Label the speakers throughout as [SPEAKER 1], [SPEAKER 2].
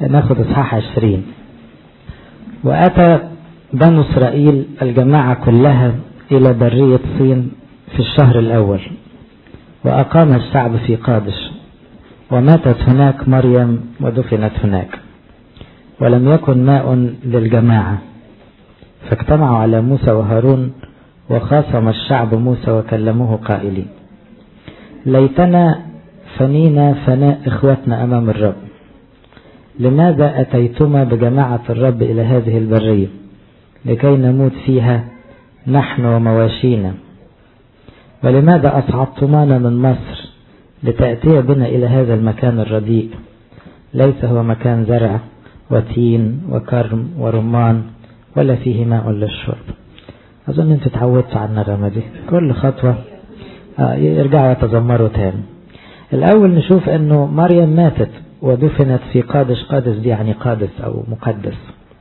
[SPEAKER 1] ناخد اصحاح عشرين واتى بنو اسرائيل الجماعة كلها الى برية صين في الشهر الاول واقام الشعب في قادش وماتت هناك مريم ودفنت هناك ولم يكن ماء للجماعة فاجتمعوا على موسى وهارون وخاصم الشعب موسى وكلموه قائلين ليتنا فنينا فناء إخوتنا أمام الرب لماذا أتيتما بجماعة الرب إلى هذه البرية لكي نموت فيها نحن ومواشينا ولماذا أصعدتمانا من مصر لتأتي بنا إلى هذا المكان الرديء ليس هو مكان زرع وتين وكرم ورمان ولا فيه ماء للشرب أظن أنتوا تعودتوا على النغمة دي كل خطوة آه يرجعوا يتذمروا تاني الأول نشوف أنه مريم ماتت ودفنت في قادش قادس دي يعني قادس أو مقدس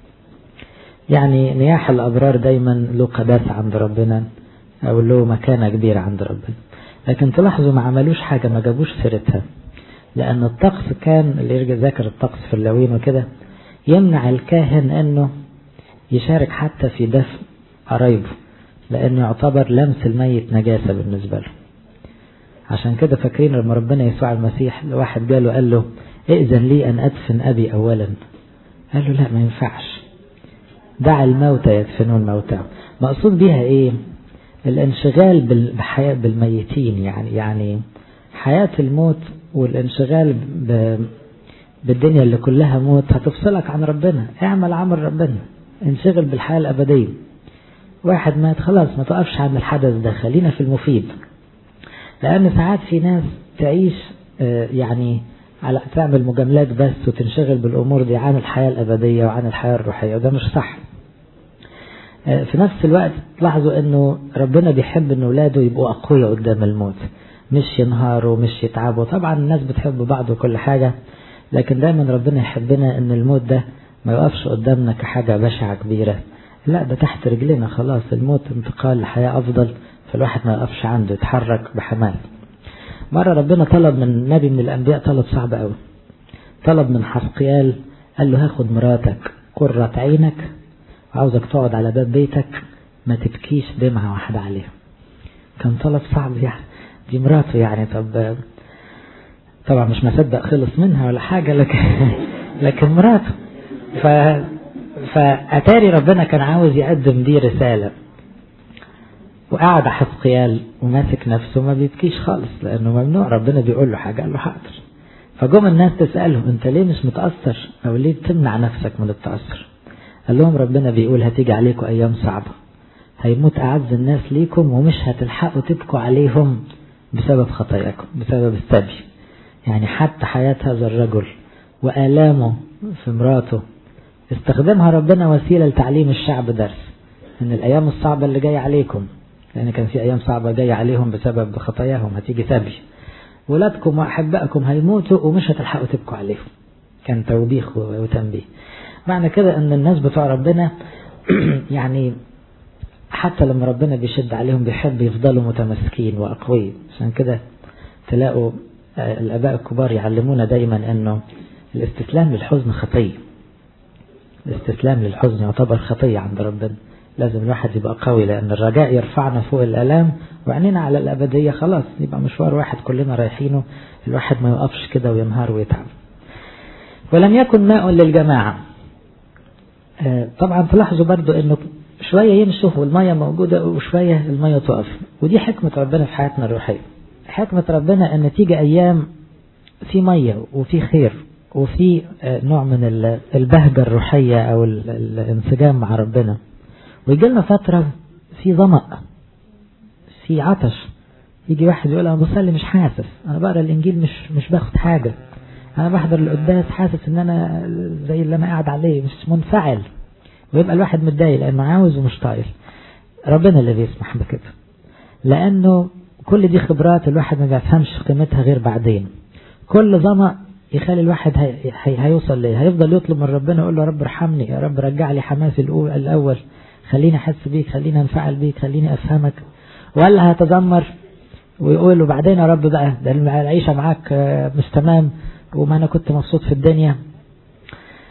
[SPEAKER 1] يعني نياح الأبرار دايما له قداسة عند ربنا أو له مكانة كبيرة عند ربنا لكن تلاحظوا ما عملوش حاجة ما جابوش سيرتها لأن الطقس كان اللي يرجع ذاكر الطقس في اللوين وكده يمنع الكاهن أنه يشارك حتى في دفن قرايبه لأنه يعتبر لمس الميت نجاسة بالنسبة له عشان كده فاكرين لما ربنا يسوع المسيح واحد جاله قال له ائذن لي أن أدفن أبي أولا قال له لا ما ينفعش دع الموتى يدفنون موتاهم مقصود بيها ايه الانشغال بالحياة بالميتين يعني يعني حياة الموت والانشغال بالدنيا اللي كلها موت هتفصلك عن ربنا اعمل عمل ربنا انشغل بالحياة الأبدية واحد مات خلاص ما تقفش عن الحدث ده خلينا في المفيد لأن ساعات في ناس تعيش يعني على تعمل مجاملات بس وتنشغل بالأمور دي عن الحياة الأبدية وعن الحياة الروحية وده مش صح في نفس الوقت تلاحظوا أنه ربنا بيحب أن أولاده يبقوا أقوياء قدام الموت مش ينهاروا مش يتعبوا طبعا الناس بتحب بعض وكل حاجة لكن دايما ربنا يحبنا أن الموت ده ما يقفش قدامنا كحاجة بشعة كبيرة لا ده تحت رجلنا خلاص الموت انتقال لحياة أفضل فالواحد ما يقفش عنده يتحرك بحماس مرة ربنا طلب من نبي من الأنبياء طلب صعب قوي طلب من حسقيال قال له هاخد مراتك قرة عينك وعاوزك تقعد على باب بيتك ما تبكيش دمعة واحدة عليها كان طلب صعب يعني دي مراته يعني طب طبعا مش مصدق خلص منها ولا حاجة لكن لكن مراته ف فأتاري ربنا كان عاوز يقدم دي رسالة وقعد حسقيال وماسك نفسه ما بيبكيش خالص لأنه ممنوع ربنا بيقول له حاجة قال له حاضر فجم الناس تسأله أنت ليه مش متأثر أو ليه بتمنع نفسك من التأثر قال لهم ربنا بيقول هتيجي عليكم أيام صعبة هيموت أعز الناس ليكم ومش هتلحقوا تبكوا عليهم بسبب خطاياكم بسبب السبي يعني حتى حياة هذا الرجل وآلامه في مراته استخدمها ربنا وسيلة لتعليم الشعب درس ان الايام الصعبة اللي جاية عليكم لان كان في ايام صعبة جاية عليهم بسبب خطاياهم هتيجي سبي ولادكم واحبائكم هيموتوا ومش هتلحقوا تبكوا عليهم كان توبيخ وتنبيه معنى كده ان الناس بتوع ربنا يعني حتى لما ربنا بيشد عليهم بيحب يفضلوا متمسكين واقوياء عشان كده تلاقوا الاباء الكبار يعلمونا دايما انه الاستسلام للحزن خطيه الاستسلام للحزن يعتبر خطية عند ربنا لازم الواحد يبقى قوي لأن الرجاء يرفعنا فوق الآلام وعينينا على الأبدية خلاص يبقى مشوار واحد كلنا رايحينه الواحد ما يقفش كده وينهار ويتعب ولم يكن ماء للجماعة طبعا تلاحظوا برضو انه شوية يمشوا والمية موجودة وشوية المية تقف ودي حكمة ربنا في حياتنا الروحية حكمة ربنا ان تيجي ايام في مية وفي خير وفي نوع من البهجة الروحية أو الانسجام مع ربنا ويجي لنا فترة في ظمأ في عطش يجي واحد يقول أنا بصلي مش حاسس أنا بقرا الإنجيل مش مش باخد حاجة أنا بحضر القداس حاسس إن أنا زي اللي أنا قاعد عليه مش منفعل ويبقى الواحد متضايق لأنه عاوز ومش طايل ربنا اللي بيسمح بكده لأنه كل دي خبرات الواحد ما بيفهمش قيمتها غير بعدين كل ظمأ يخلي الواحد هي هي هيوصل ليه هيفضل يطلب من ربنا يقول له يا رب ارحمني يا رب رجع لي حماسي الأول خليني أحس بيك خليني أنفعل بيك خليني أفهمك ولا هتذمر ويقول له بعدين يا رب بقى ده العيشة معاك مش تمام وما أنا كنت مبسوط في الدنيا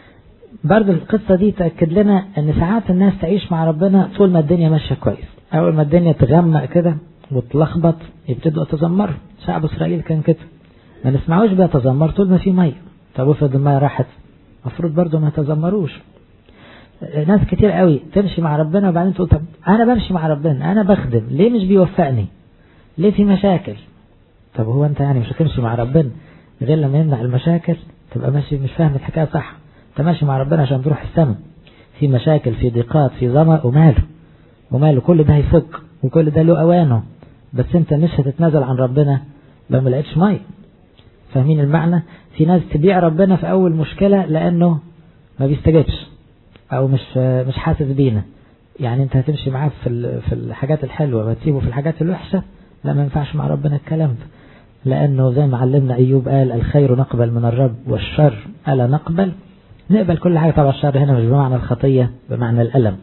[SPEAKER 1] برضه القصة دي تأكد لنا ان ساعات الناس تعيش مع ربنا طول ما الدنيا ماشية كويس اول ما الدنيا تغمق كده وتلخبط يبتدوا يتذمروا شعب اسرائيل كان كده ما نسمعوش بيتذمر طول ما في مية طب افرض المية راحت المفروض برضه ما يتذمروش ناس كتير قوي تمشي مع ربنا وبعدين تقول طب انا بمشي مع ربنا انا بخدم ليه مش بيوفقني ليه في مشاكل طب هو انت يعني مش هتمشي مع ربنا غير لما يمنع المشاكل تبقى ماشي مش فاهم الحكايه صح انت ماشي مع ربنا عشان تروح السماء في مشاكل في ضيقات في ظما وماله وماله كل ده هيفك وكل ده له اوانه بس انت مش هتتنازل عن ربنا لو ما لقيتش ميه فاهمين المعنى في ناس تبيع ربنا في اول مشكله لانه ما بيستجبش او مش مش حاسس بينا يعني انت هتمشي معاه في في الحاجات الحلوه وتسيبه في الحاجات الوحشه لا ما ينفعش مع ربنا الكلام ده لانه زي ما علمنا ايوب قال الخير نقبل من الرب والشر الا نقبل نقبل كل حاجه طبعا الشر هنا مش بمعنى الخطيه بمعنى الالم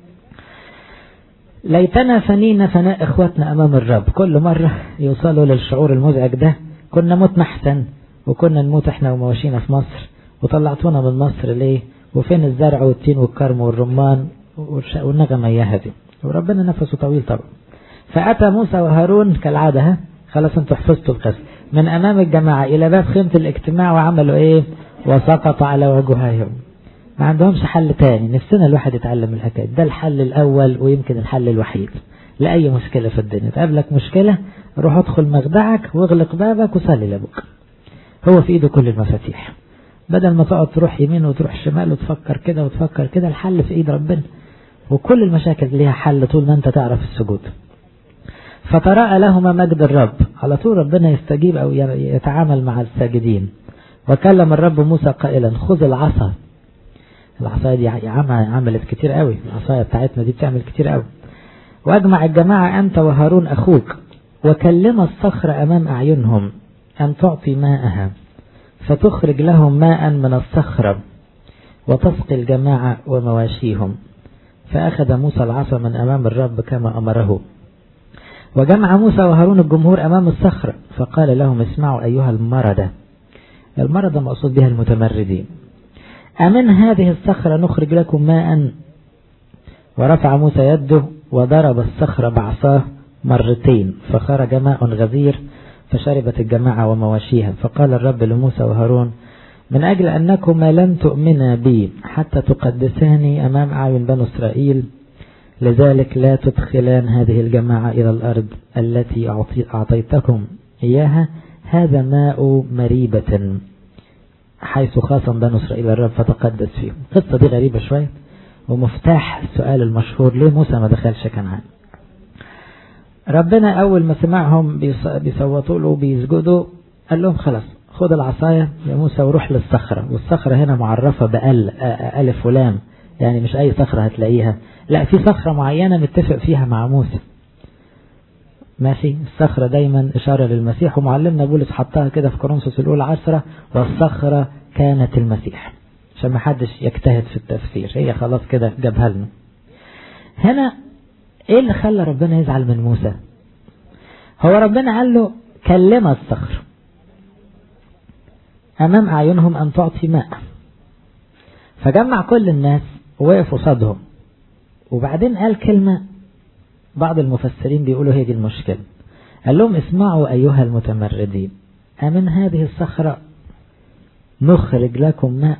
[SPEAKER 1] ليتنا فنينا فناء اخواتنا امام الرب كل مره يوصلوا للشعور المزعج ده كنا متنا احسن وكنا نموت احنا ومواشينا في مصر وطلعتونا من مصر ليه وفين الزرع والتين والكرم والرمان والنغمة اياها دي وربنا نفسه طويل طبعا فأتى موسى وهارون كالعادة ها خلاص انتوا حفظتوا القصة من أمام الجماعة إلى باب خيمة الاجتماع وعملوا إيه وسقط على وجوههم ما عندهمش حل تاني نفسنا الواحد يتعلم الحكاية ده الحل الأول ويمكن الحل الوحيد لأي مشكلة في الدنيا تقابلك مشكلة روح ادخل مخدعك واغلق بابك وصلي لأبوك هو في إيده كل المفاتيح بدل ما تقعد تروح يمين وتروح شمال وتفكر كده وتفكر كده الحل في ايد ربنا وكل المشاكل ليها حل طول ما انت تعرف السجود فتراءى لهما مجد الرب على طول ربنا يستجيب او يتعامل مع الساجدين وكلم الرب موسى قائلا خذ العصا العصاية دي عملت كتير قوي العصاية بتاعتنا دي بتعمل كتير قوي واجمع الجماعة انت وهارون اخوك وكلم الصخر امام اعينهم ان تعطي ماءها فتخرج لهم ماء من الصخرة وتسقي الجماعة ومواشيهم فأخذ موسى العصا من أمام الرب كما أمره وجمع موسى وهارون الجمهور أمام الصخرة فقال لهم اسمعوا أيها المردة المردة مقصود بها المتمردين أمن هذه الصخرة نخرج لكم ماء ورفع موسى يده وضرب الصخرة بعصاه مرتين فخرج ماء غزير فشربت الجماعة ومواشيها فقال الرب لموسى وهارون من أجل أنكما لم تؤمنا بي حتى تقدساني أمام أعين بنو إسرائيل لذلك لا تدخلان هذه الجماعة إلى الأرض التي أعطيتكم إياها هذا ماء مريبة حيث خاصم بنو إسرائيل الرب فتقدس فيهم القصة دي غريبة شوية ومفتاح السؤال المشهور ليه موسى ما دخلش كنعان ربنا أول ما سمعهم بيصوتوا له بيسجدوا قال لهم خلاص خد العصاية يا موسى وروح للصخرة والصخرة هنا معرفة بأل ألف ولام يعني مش أي صخرة هتلاقيها لا في صخرة معينة متفق فيها مع موسى ماشي الصخرة دايما إشارة للمسيح ومعلمنا بولس حطها كده في كورنثوس الأولى عشرة والصخرة كانت المسيح عشان ما حدش يجتهد في التفسير هي خلاص كده جابها لنا هنا ايه اللي خلى ربنا يزعل من موسى هو ربنا قال له كلم الصخر امام اعينهم ان تعطي ماء فجمع كل الناس ووقف قصادهم وبعدين قال كلمة بعض المفسرين بيقولوا هي دي المشكلة قال لهم اسمعوا أيها المتمردين أمن هذه الصخرة نخرج لكم ماء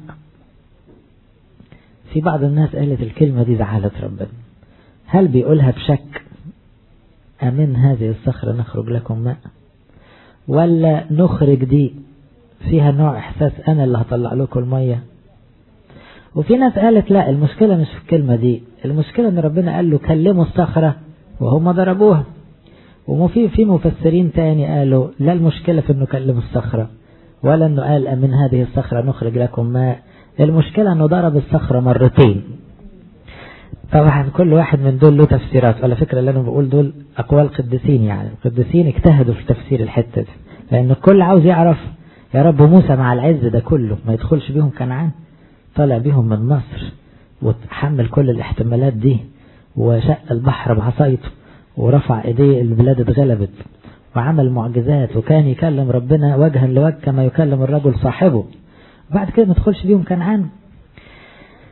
[SPEAKER 1] في بعض الناس قالت الكلمة دي زعلت ربنا هل بيقولها بشك أمن هذه الصخرة نخرج لكم ماء ولا نخرج دي فيها نوع إحساس أنا اللي هطلع لكم المية وفي ناس قالت لا المشكلة مش في الكلمة دي المشكلة ان ربنا قال له كلموا الصخرة وهم ضربوها وفي في مفسرين تاني قالوا لا المشكلة في انه كلم الصخرة ولا انه قال من هذه الصخرة نخرج لكم ماء المشكلة انه ضرب الصخرة مرتين طبعا كل واحد من دول له تفسيرات على فكرة اللي انا بقول دول اقوال قديسين يعني القديسين اجتهدوا في تفسير الحتة دي لان الكل عاوز يعرف يا رب موسى مع العز ده كله ما يدخلش بيهم كنعان طلع بيهم من مصر وتحمل كل الاحتمالات دي وشق البحر بعصايته ورفع ايديه البلاد اتغلبت وعمل معجزات وكان يكلم ربنا وجها لوجه كما يكلم الرجل صاحبه بعد كده ما تدخلش بيهم كنعان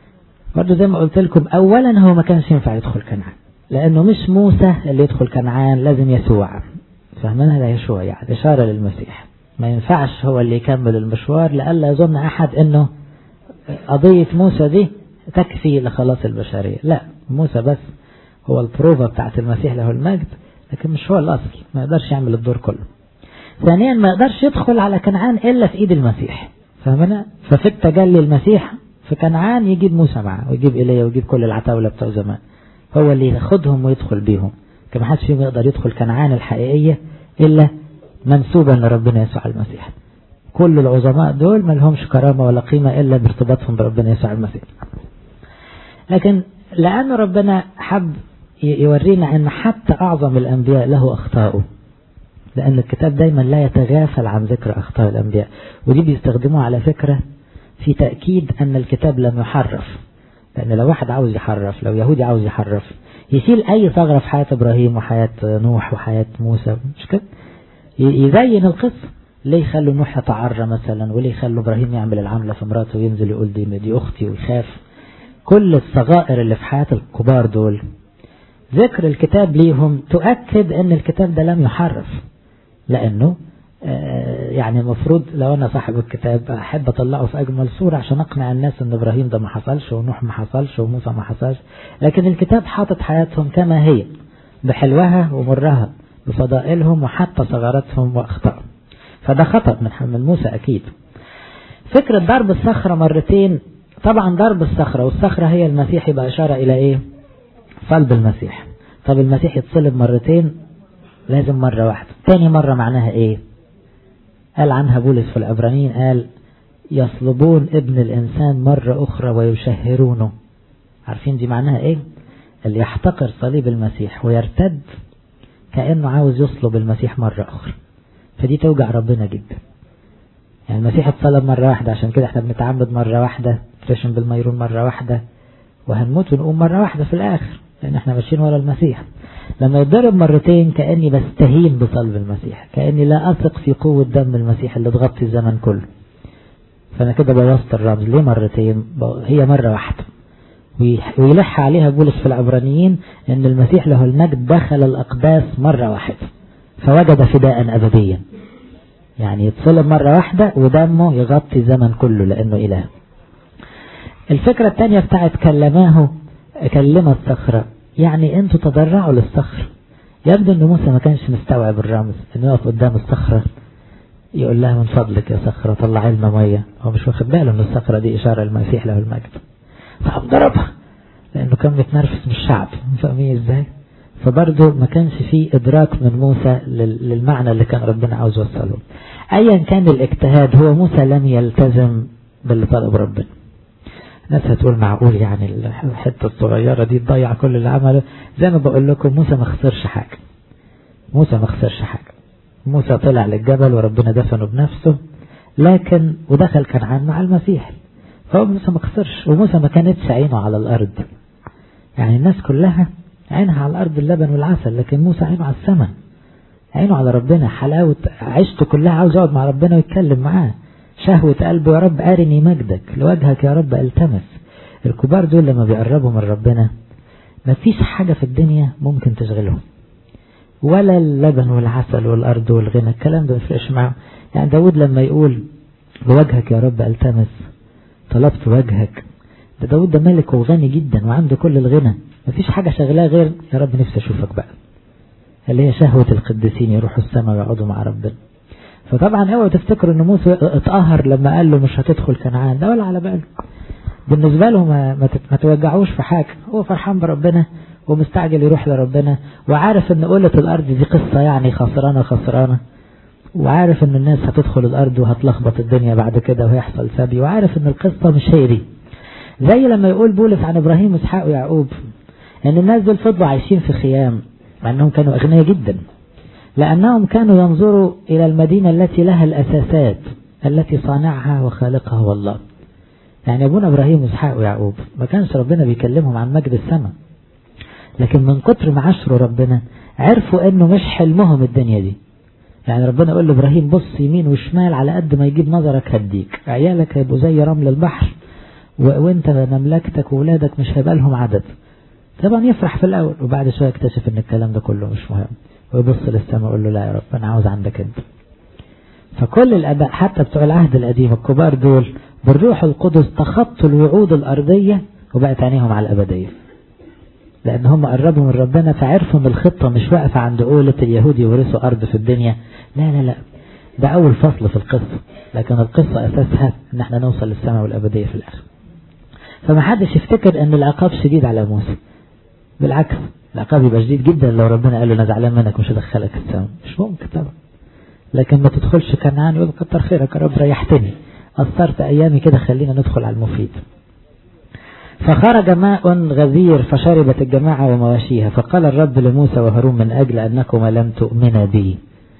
[SPEAKER 1] برضه زي ما قلت لكم اولا هو ما كانش ينفع يدخل كنعان لانه مش موسى اللي يدخل كنعان لازم يسوع فاهمينها ده يشوع يعني اشاره للمسيح ما ينفعش هو اللي يكمل المشوار لألا يظن احد انه قضيه موسى دي تكفي لخلاص البشريه لا موسى بس هو البروفا بتاعت المسيح له المجد لكن مش هو الاصل ما يقدرش يعمل الدور كله ثانيا ما يقدرش يدخل على كنعان الا في ايد المسيح فاهمنا ففي التجلي المسيح في كنعان يجيب موسى معه ويجيب ايليا ويجيب كل العتاوله بتوع زمان هو اللي ياخدهم ويدخل بيهم كما حدش فيهم يقدر يدخل كنعان الحقيقيه الا منسوبا لربنا يسوع المسيح كل العظماء دول ما لهمش كرامه ولا قيمه الا بارتباطهم بربنا يسوع المسيح لكن لأن ربنا حب يورينا أن حتى أعظم الأنبياء له أخطاؤه لأن الكتاب دايما لا يتغافل عن ذكر أخطاء الأنبياء ودي بيستخدموها على فكرة في تأكيد أن الكتاب لم يحرف لأن لو واحد عاوز يحرف لو يهودي عاوز يحرف يشيل أي ثغرة في حياة إبراهيم وحياة نوح وحياة موسى مش كده يزين القصة ليه يخلوا نوح يتعرى مثلا وليه يخلوا إبراهيم يعمل العملة في مراته وينزل يقول دي, دي أختي ويخاف كل الصغائر اللي في حياة الكبار دول ذكر الكتاب ليهم تؤكد ان الكتاب ده لم يحرف لانه يعني المفروض لو انا صاحب الكتاب احب اطلعه في اجمل صورة عشان اقنع الناس ان ابراهيم ده ما حصلش ونوح ما حصلش وموسى ما حصلش لكن الكتاب حاطط حياتهم كما هي بحلوها ومرها بفضائلهم وحتى ثغراتهم واخطائهم فده خطأ من موسى اكيد فكرة ضرب الصخرة مرتين طبعا ضرب الصخرة والصخرة هي المسيح يبقى إشارة إلى إيه صلب المسيح طب المسيح يتصلب مرتين لازم مرة واحدة تاني مرة معناها إيه قال عنها بولس في العبرانيين قال يصلبون ابن الإنسان مرة أخرى ويشهرونه عارفين دي معناها إيه اللي يحتقر صليب المسيح ويرتد كأنه عاوز يصلب المسيح مرة أخرى فدي توجع ربنا جدا يعني المسيح اتصلب مرة واحدة عشان كده احنا بنتعمد مرة واحدة نترشم بالميرون مرة واحدة وهنموت ونقوم مرة واحدة في الآخر لأن احنا ماشيين ورا المسيح لما يتضرب مرتين كأني بستهين بصلب المسيح كأني لا أثق في قوة دم المسيح اللي تغطي الزمن كله فأنا كده بوظت الرمز ليه مرتين هي مرة واحدة ويلح عليها بولس في العبرانيين ان المسيح له المجد دخل الأقداس مرة واحدة فوجد فداء أبديا يعني يتصلب مرة واحدة ودمه يغطي الزمن كله لأنه إله الفكرة الثانية بتاعت كلماه كلم الصخرة يعني انتوا تضرعوا للصخر يبدو ان موسى ما كانش مستوعب الرمز انه يقف قدام الصخرة يقول لها من فضلك يا صخرة طلع لنا مية هو مش واخد باله ان الصخرة دي اشارة للمسيح له المجد فقام ضربها لانه كان متنرفز من الشعب فاهمين ازاي فبرضه ما كانش فيه ادراك من موسى للمعنى اللي كان ربنا عاوز يوصله ايا كان الاجتهاد هو موسى لم يلتزم باللي طلب ربنا ناس هتقول معقول يعني الحتة الصغيرة دي تضيع كل اللي عمله زي ما بقول لكم موسى ما خسرش حاجة موسى ما خسرش حاجة موسى طلع للجبل وربنا دفنه بنفسه لكن ودخل كنعان مع المسيح فهو موسى ما خسرش وموسى ما كانتش عينه على الأرض يعني الناس كلها عينها على الأرض اللبن والعسل لكن موسى عينه على السماء عينه على ربنا حلاوة عيشته كلها عاوز يقعد مع ربنا ويتكلم معاه شهوة قلبه يا رب أرني مجدك لوجهك يا رب التمس الكبار دول لما بيقربوا من ربنا مفيش حاجة في الدنيا ممكن تشغلهم ولا اللبن والعسل والأرض والغنى الكلام ده مفرقش معه يعني داود لما يقول بوجهك يا رب التمس طلبت وجهك ده داود ده ملك وغني جدا وعنده كل الغنى مفيش حاجة شغلاه غير يا رب نفسي أشوفك بقى اللي هي شهوة القديسين يروحوا السماء ويقعدوا مع ربنا فطبعا اوعوا تفتكروا ان موسى اتقهر لما قال له مش هتدخل كنعان ده ولا على باله بالنسبة له ما, ما, ما توجعوش في حاجة هو فرحان بربنا ومستعجل يروح لربنا وعارف ان قلة الارض دي قصة يعني خسرانة خسرانة وعارف ان الناس هتدخل الارض وهتلخبط الدنيا بعد كده وهيحصل سبي وعارف ان القصة مش هي دي زي لما يقول بولس عن ابراهيم واسحاق ويعقوب ان الناس دول فضلوا عايشين في خيام مع انهم كانوا اغنياء جدا لأنهم كانوا ينظروا إلى المدينة التي لها الأساسات التي صانعها وخالقها هو الله يعني أبونا إبراهيم وإسحاق ويعقوب ما كانش ربنا بيكلمهم عن مجد السماء لكن من كتر ما عشروا ربنا عرفوا أنه مش حلمهم الدنيا دي يعني ربنا يقول لإبراهيم بص يمين وشمال على قد ما يجيب نظرك هديك عيالك هيبقوا زي رمل البحر وانت مملكتك وولادك مش هيبقى لهم عدد طبعا يفرح في الاول وبعد شويه يكتشف ان الكلام ده كله مش مهم ويبص للسماء ويقول له لا يا رب انا عاوز عندك انت فكل الاباء حتى بتوع العهد القديم الكبار دول بالروح القدس تخطوا الوعود الارضيه وبقت عينيهم على الابديه لان هم قربوا من ربنا فعرفوا ان الخطه مش واقفه عند قولة اليهود يورثوا ارض في الدنيا لا لا لا ده اول فصل في القصه لكن القصه اساسها ان احنا نوصل للسماء والابديه في الاخر فما حدش يفتكر ان العقاب شديد على موسى بالعكس العقاب يبقى شديد جدا لو ربنا قال له انا زعلان منك مش هدخلك السماء مش ممكن طبعا لكن ما تدخلش كنعان يقول كتر خيرك يا رب ريحتني قصرت ايامي كده خلينا ندخل على المفيد فخرج ماء غزير فشربت الجماعة ومواشيها فقال الرب لموسى وهارون من أجل أنكما لم تؤمنا بي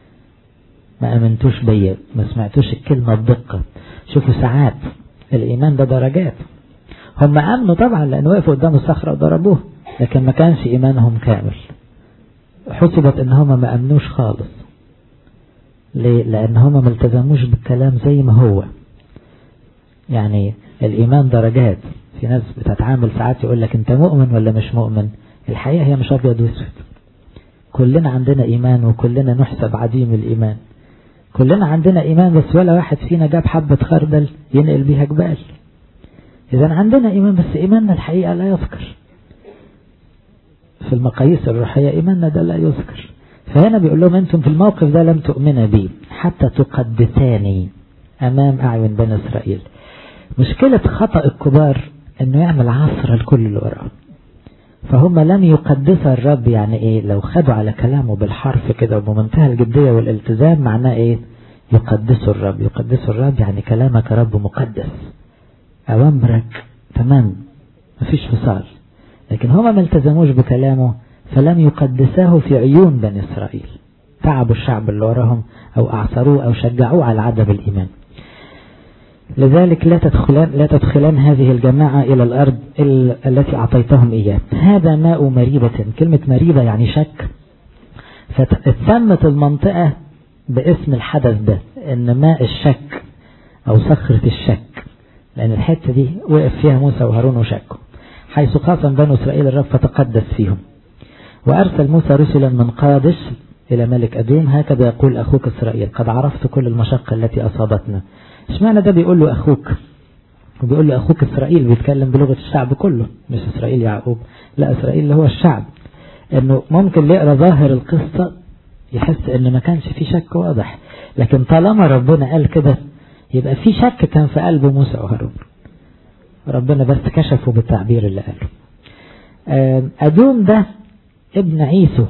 [SPEAKER 1] ما أمنتوش بي ما سمعتوش الكلمة بدقة شوفوا ساعات الإيمان ده درجات هم أمنوا طبعا لأن وقفوا قدام الصخرة وضربوه لكن ما كانش إيمانهم كامل حسبت إن هم ما أمنوش خالص ليه؟ لأن هم ما التزموش بالكلام زي ما هو يعني الإيمان درجات في ناس بتتعامل ساعات يقول لك أنت مؤمن ولا مش مؤمن الحقيقة هي مش أبيض وأسود كلنا عندنا إيمان وكلنا نحسب عديم الإيمان كلنا عندنا إيمان بس ولا واحد فينا جاب حبة خردل ينقل بيها جبال إذا عندنا إيمان بس إيماننا الحقيقة لا يذكر في المقاييس الروحية إيماننا ده لا يذكر فهنا بيقول لهم أنتم في الموقف ده لم تؤمن بي حتى تقدساني أمام أعين بني إسرائيل مشكلة خطأ الكبار أنه يعمل عصر لكل اللي وراه فهم لم يقدسوا الرب يعني إيه لو خدوا على كلامه بالحرف كده وبمنتهى الجدية والالتزام معناه إيه يقدسوا الرب يقدسوا الرب يعني كلامك يا رب مقدس أوامرك تمام مفيش فصال لكن هما ما التزموش بكلامه فلم يقدساه في عيون بني إسرائيل تعبوا الشعب اللي وراهم أو أعصروه أو شجعوه على عدم الإيمان لذلك لا تدخلان, لا تدخلان هذه الجماعة إلى الأرض التي أعطيتهم إياه هذا ماء مريبة كلمة مريبة يعني شك فتسمت المنطقة باسم الحدث ده إن ماء الشك أو صخرة الشك لأن الحتة دي وقف فيها موسى وهارون وشكوا حيث قاسم بنو إسرائيل الرب فتقدس فيهم وأرسل موسى رسلا من قادش إلى ملك أدوم هكذا يقول أخوك إسرائيل قد عرفت كل المشقة التي أصابتنا اشمعنى ده بيقول له أخوك وبيقول له أخوك إسرائيل بيتكلم بلغة الشعب كله مش إسرائيل يعقوب لا إسرائيل اللي هو الشعب إنه ممكن اللي يقرأ ظاهر القصة يحس إن ما كانش في شك واضح لكن طالما ربنا قال كده يبقى في شك كان في قلب موسى وهارون ربنا بس كشفه بالتعبير اللي قاله أدوم ده ابن عيسو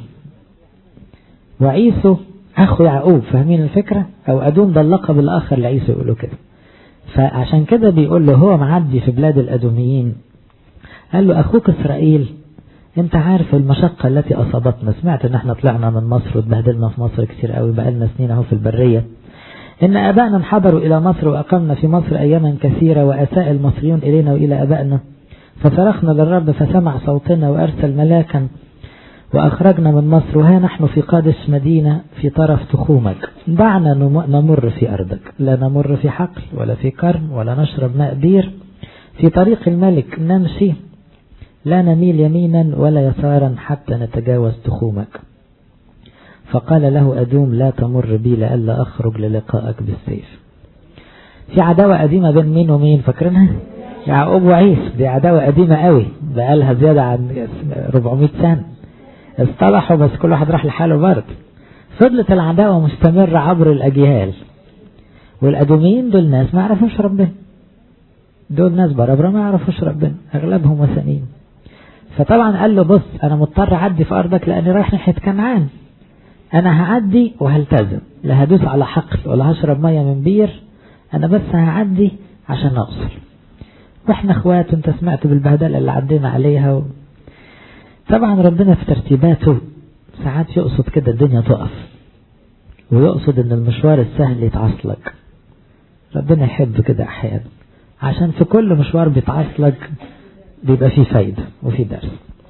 [SPEAKER 1] وعيسو أخو يعقوب فاهمين الفكرة أو أدوم ده اللقب الآخر لعيسو يقولوا كده فعشان كده بيقول له هو معدي في بلاد الأدوميين قال له أخوك إسرائيل أنت عارف المشقة التي أصابتنا سمعت إن احنا طلعنا من مصر واتبهدلنا في مصر كتير قوي بقالنا سنين أهو في البرية إن أبائنا انحدروا إلى مصر وأقمنا في مصر أياما كثيرة وأساء المصريون إلينا وإلى أبائنا فصرخنا للرب فسمع صوتنا وأرسل ملاكا وأخرجنا من مصر وها نحن في قادس مدينة في طرف تخومك دعنا نمر في أرضك لا نمر في حقل ولا في كرم ولا نشرب ماء بير في طريق الملك نمشي لا نميل يمينا ولا يسارا حتى نتجاوز تخومك فقال له أدوم لا تمر بي لألا أخرج للقائك بالسيف في عداوة قديمة بين مين ومين فاكرينها يعقوب وعيس دي عداوة قديمة قوي بقالها زيادة عن 400 سنة اصطلحوا بس كل واحد راح لحاله برضه فضلت العداوة مستمرة عبر الأجيال والأدوميين دول ناس ما يعرفوش ربنا دول ناس بربرة ما يعرفوش ربنا أغلبهم وثنيين فطبعا قال له بص أنا مضطر أعدي في أرضك لأني رايح ناحية كنعان أنا هعدي وهلتزم لا هدوس على حقل ولا هشرب مية من بير أنا بس هعدي عشان أوصل واحنا اخوات وانت سمعت بالبهدلة اللي عدينا عليها و... طبعا ربنا في ترتيباته ساعات يقصد كده الدنيا تقف ويقصد ان المشوار السهل يتعصلك ربنا يحب كده احيانا عشان في كل مشوار بيتعصلك بيبقى فيه فايدة وفيه درس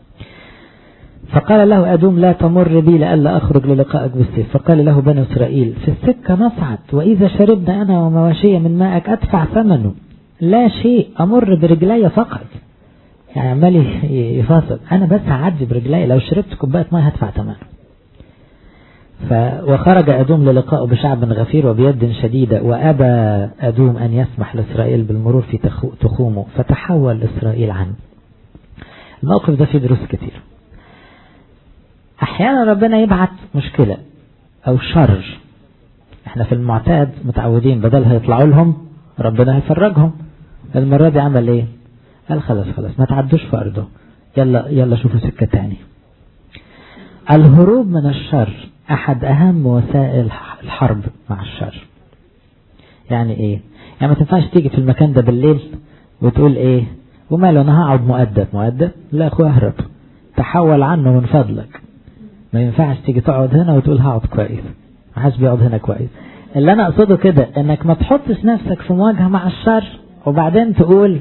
[SPEAKER 1] فقال له أدوم لا تمر بي لألا أخرج للقائك بالسيف فقال له بنو إسرائيل في السكة نصعد وإذا شربنا أنا ومواشي من ماءك أدفع ثمنه لا شيء أمر برجلي فقط يعني عمال يفاصل أنا بس هعدي برجلي لو شربت كوباية مية هدفع ثمنها ف وخرج أدوم للقائه بشعب غفير وبيد شديدة وأبى أدوم أن يسمح لإسرائيل بالمرور في تخومه فتحول إسرائيل عنه الموقف ده فيه دروس كتير أحيانا ربنا يبعت مشكلة أو شر احنا في المعتاد متعودين بدل هيطلعوا لهم ربنا هيفرجهم المرة دي عمل ايه قال خلاص خلاص ما تعدوش في أرضه يلا يلا شوفوا سكة تاني الهروب من الشر أحد أهم وسائل الحرب مع الشر يعني إيه يعني ما تنفعش تيجي في المكان ده بالليل وتقول إيه وماله أنا هقعد مؤدب مؤدب لا أخوي أهرب تحول عنه من فضلك ما ينفعش تيجي تقعد هنا وتقول هقعد كويس ما حدش بيقعد هنا كويس اللي أنا أقصده كده إنك ما تحطش نفسك في مواجهة مع الشر وبعدين تقول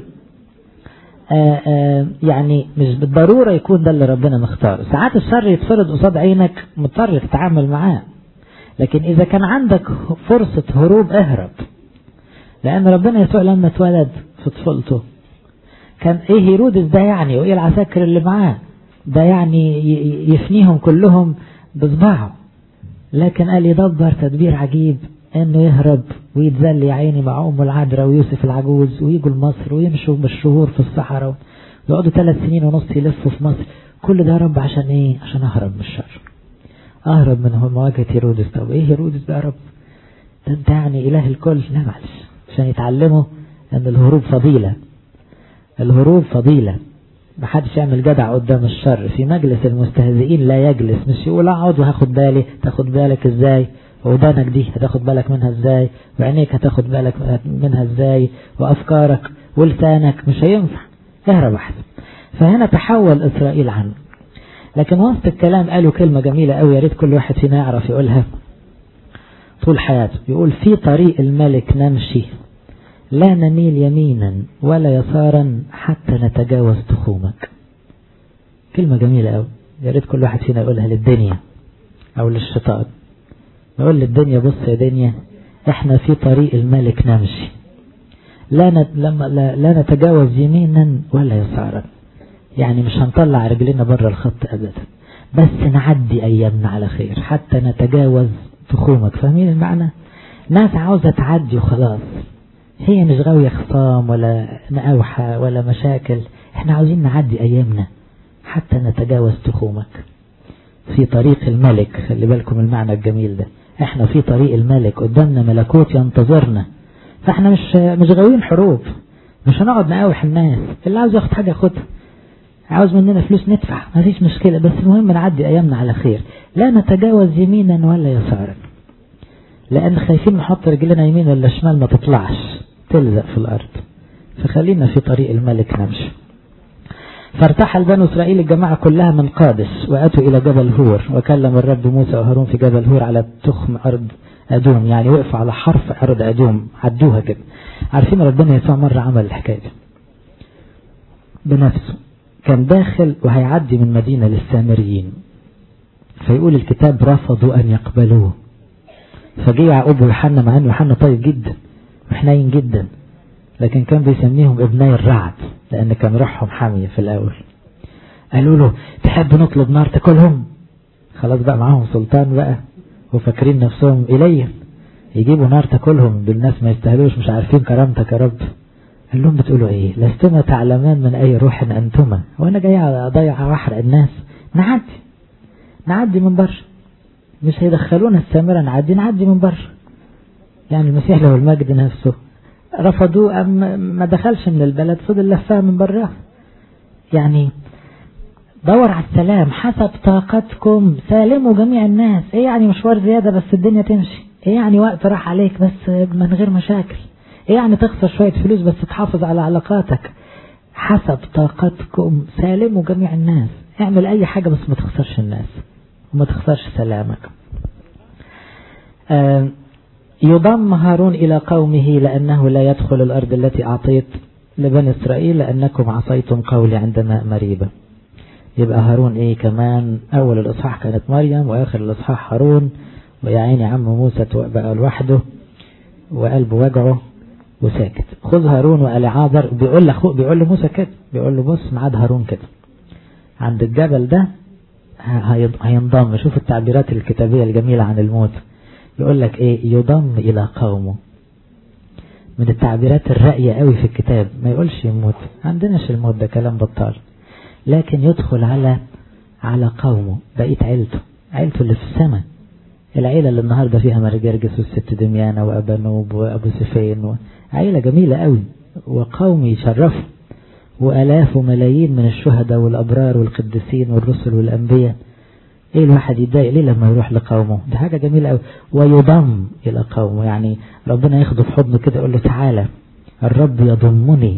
[SPEAKER 1] آآ آآ يعني مش بالضرورة يكون ده اللي ربنا مختاره ساعات الشر يتفرض قصاد عينك مضطر تتعامل معاه لكن إذا كان عندك فرصة هروب اهرب لأن ربنا يسوع لما اتولد في طفولته كان إيه هيرودس ده يعني وإيه العساكر اللي معاه ده يعني يفنيهم كلهم بصباعه لكن قال يدبر تدبير عجيب انه يهرب ويتذل يا عيني مع ام العذراء ويوسف العجوز ويجوا لمصر ويمشوا بالشهور في الصحراء ويقعدوا ثلاث سنين ونص يلفوا في مصر كل ده يا رب عشان ايه عشان اهرب من الشر اهرب من مواجهة هيرودس طب ايه هيرودس ده يا رب ده انت يعني اله الكل لا معلش عشان يتعلموا ان الهروب فضيلة الهروب فضيلة محدش يعمل جدع قدام الشر في مجلس المستهزئين لا يجلس مش يقول اقعد وهاخد بالي تاخد بالك ازاي ودانك دي هتاخد بالك منها ازاي وعينيك هتاخد بالك منها ازاي وافكارك ولسانك مش هينفع اهرب احسن فهنا تحول اسرائيل عنه لكن وسط الكلام قالوا كلمة جميلة قوي يا ريت كل واحد فينا يعرف يقولها طول حياته يقول في طريق الملك نمشي لا نميل يمينا ولا يسارا حتى نتجاوز تخومك كلمة جميلة قوي يا ريت كل واحد فينا يقولها للدنيا او للشيطان نقول للدنيا بص يا دنيا احنا في طريق الملك نمشي لا, نت... لما لا... لا نتجاوز يمينا ولا يسارا يعني مش هنطلع رجلنا بره الخط ابدا بس نعدي ايامنا على خير حتى نتجاوز تخومك فاهمين المعنى ناس عاوزة تعدي وخلاص هي مش غاوية خصام ولا مقاوحة ولا مشاكل احنا عاوزين نعدي ايامنا حتى نتجاوز تخومك في طريق الملك خلي بالكم المعنى الجميل ده احنا في طريق الملك قدامنا ملكوت ينتظرنا فاحنا مش مش غاويين حروب مش هنقعد نقاوح الناس اللي عاوز ياخد حاجه ياخدها عاوز مننا فلوس ندفع ما فيش مشكله بس المهم نعدي ايامنا على خير لا نتجاوز يمينا ولا يسارا لان خايفين نحط رجلنا يمين ولا شمال ما تطلعش تلزق في الارض فخلينا في طريق الملك نمشي فارتحل بنو إسرائيل الجماعة كلها من قادس وأتوا إلى جبل هور وكلم الرب موسى وهارون في جبل هور على تخم أرض أدوم يعني وقفوا على حرف أرض أدوم عدوها كده عارفين ربنا يسوع مرة عمل الحكاية دي بنفسه كان داخل وهيعدي من مدينة للسامريين فيقول الكتاب رفضوا أن يقبلوه فجي يعقوب ويوحنا مع أن يوحنا طيب جدا وحنين جدا لكن كان بيسميهم ابني الرعد لأن كان روحهم حامية في الأول قالوا له تحب نطلب نار تاكلهم خلاص بقى معاهم سلطان بقى وفاكرين نفسهم إلي يجيبوا نار تاكلهم بالناس ما يستاهلوش مش عارفين كرامتك يا رب قال لهم بتقولوا ايه لستما تعلمان من اي روح انتما وانا جاي اضيع واحرق الناس نعدي نعدي من بره مش هيدخلونا السامرة نعدي نعدي من بره يعني المسيح له المجد نفسه رفضوه أم ما دخلش من البلد فضل لفها من براه يعني دور على السلام حسب طاقتكم سالموا جميع الناس ايه يعني مشوار زيادة بس الدنيا تمشي ايه يعني وقت راح عليك بس من غير مشاكل ايه يعني تخسر شوية فلوس بس تحافظ على علاقاتك حسب طاقتكم سالموا جميع الناس اعمل اي حاجة بس ما تخسرش الناس وما تخسرش سلامك آه يضم هارون إلى قومه لأنه لا يدخل الأرض التي أعطيت لبني إسرائيل لأنكم عصيتم قولي عند ماء مريبة يبقى هارون إيه كمان أول الإصحاح كانت مريم وآخر الإصحاح هارون ويا عيني عم موسى بقى لوحده وقلبه وجعه وساكت خذ هارون والعاذر بيقول له بيقول لموسى كده بيقول له بص ميعاد هارون كده عند الجبل ده هينضم شوف التعبيرات الكتابية الجميلة عن الموت يقول لك ايه يضم الى قومه من التعبيرات الرأية قوي في الكتاب ما يقولش يموت عندناش الموت ده كلام بطال لكن يدخل على على قومه بقية عيلته عيلته اللي في السماء العيلة اللي النهاردة فيها مرجرجس والست دميانة وأبا نوب وأبو سفين و... عيلة جميلة قوي وقوم يشرفوا وألاف وملايين من الشهداء والأبرار والقديسين والرسل والأنبياء ايه الواحد يتضايق ليه لما يروح لقومه دي حاجة جميلة قوي ويضم إلى قومه يعني ربنا ياخده في حضنه كده يقول له تعالى الرب يضمني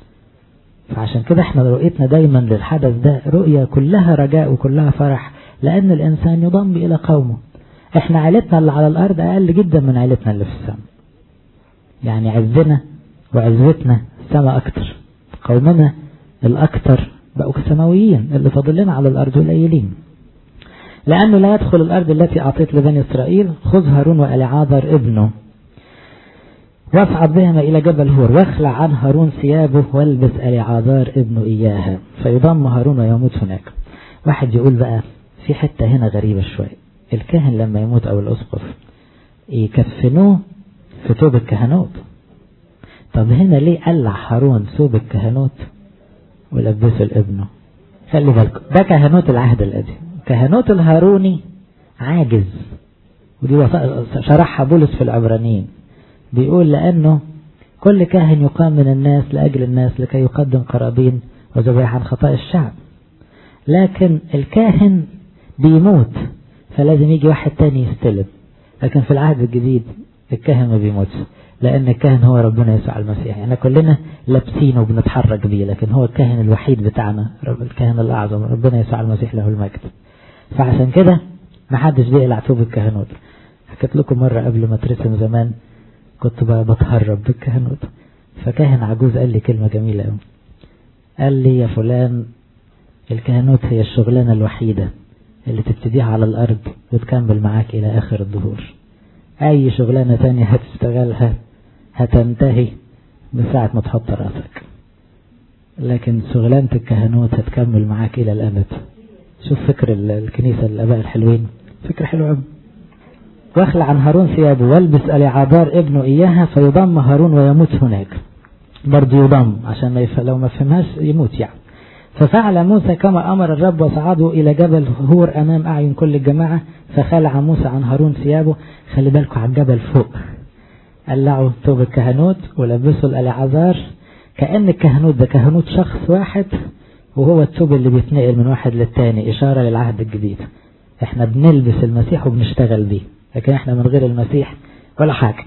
[SPEAKER 1] فعشان كده احنا رؤيتنا دايما للحدث ده رؤية كلها رجاء وكلها فرح لأن الإنسان يضم إلى قومه احنا عيلتنا اللي على الأرض أقل جدا من عيلتنا اللي في السماء يعني عزنا وعزوتنا السماء أكتر قومنا الأكتر بقوا سماويين اللي فاضل لنا على الأرض قليلين لأنه لا يدخل الأرض التي أعطيت لبني إسرائيل خذ هارون وألعاذر ابنه واصعد بهما إلى جبل هور واخلع عن هارون ثيابه والبس ألعاذار ابنه إياها فيضم هارون ويموت هناك واحد يقول بقى في حتة هنا غريبة شوية الكاهن لما يموت أو الأسقف يكفنوه في ثوب الكهنوت طب هنا ليه قلع هارون ثوب الكهنوت ولبسه لابنه خلي بالكم ده كهنوت العهد القديم كهنوت الهاروني عاجز ودي شرحها بولس في العبرانيين بيقول لأنه كل كاهن يقام من الناس لأجل الناس لكي يقدم قرابين وذبائح عن خطاء الشعب لكن الكاهن بيموت فلازم يجي واحد تاني يستلم لكن في العهد الجديد الكاهن ما بيموتش لأن الكاهن هو ربنا يسوع المسيح يعني كلنا لابسينه وبنتحرك بيه لكن هو الكاهن الوحيد بتاعنا رب الكاهن الأعظم ربنا يسوع المسيح له المجد فعشان كده ما حدش بيقلع ثوب الكهنوت حكيت لكم مرة قبل ما ترسم زمان كنت بقى بتهرب بالكهنوت فكاهن عجوز قال لي كلمة جميلة قوي قال لي يا فلان الكهنوت هي الشغلانة الوحيدة اللي تبتديها على الأرض وتكمل معاك إلى آخر الظهور أي شغلانة تانية هتشتغلها هتنتهي من ساعة ما تحط راسك لكن شغلانة الكهنوت هتكمل معاك إلى الأبد شوف فكر الكنيسة الآباء الحلوين فكرة حلوة قوي واخلع عن هارون ثيابه والبس العابار ابنه إياها فيضم هارون ويموت هناك برضه يضم عشان ما يف... لو ما فهمهاش يموت يعني ففعل موسى كما أمر الرب وصعدوا إلى جبل هور أمام أعين كل الجماعة فخلع موسى عن هارون ثيابه خلي بالكم على الجبل فوق قلعوا ثوب الكهنوت ولبسوا الألعذار كأن الكهنوت ده كهنوت شخص واحد وهو الثوب اللي بيتنقل من واحد للتاني إشارة للعهد الجديد احنا بنلبس المسيح وبنشتغل بيه لكن احنا من غير المسيح ولا حاجة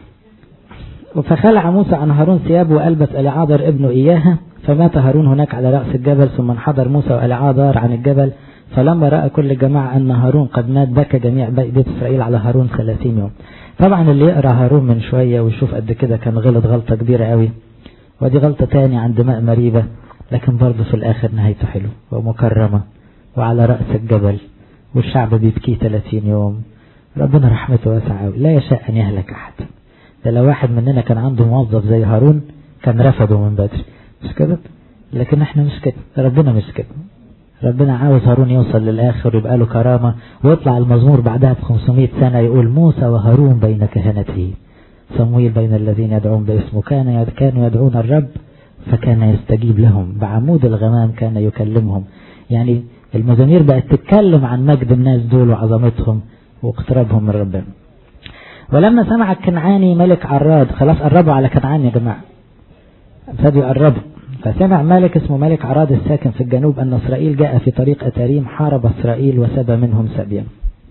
[SPEAKER 1] فخلع موسى عن هارون ثيابه وألبس ألعاذر ابنه إياها فمات هارون هناك على رأس الجبل ثم انحدر موسى وألعاذر عن الجبل فلما رأى كل جماعة أن هارون قد مات بكى جميع بيت إسرائيل على هارون ثلاثين يوم طبعا اللي يقرأ هارون من شوية ويشوف قد كده كان غلط غلطة كبيرة قوي ودي غلطة تاني عند ماء مريبة لكن برضه في الآخر نهايته حلو ومكرمة وعلى رأس الجبل والشعب بيبكيه 30 يوم ربنا رحمته واسعة لا يشاء أن يهلك أحد ده لو واحد مننا كان عنده موظف زي هارون كان رفضه من بدري مش كده لكن احنا مش كده ربنا مش كده ربنا عاوز هارون يوصل للآخر ويبقى له كرامة ويطلع المزمور بعدها ب 500 سنة يقول موسى وهارون بين كهنته صمويل بين الذين يدعون باسمه كان كانوا يدعون الرب فكان يستجيب لهم بعمود الغمام كان يكلمهم يعني المزامير بقت تتكلم عن مجد الناس دول وعظمتهم واقترابهم من ربنا ولما سمع الكنعاني ملك عراد خلاص قربوا على كنعان يا جماعة ابتدوا يقربوا فسمع ملك اسمه ملك عراد الساكن في الجنوب أن إسرائيل جاء في طريق أتاريم حارب إسرائيل وسبى منهم سبيا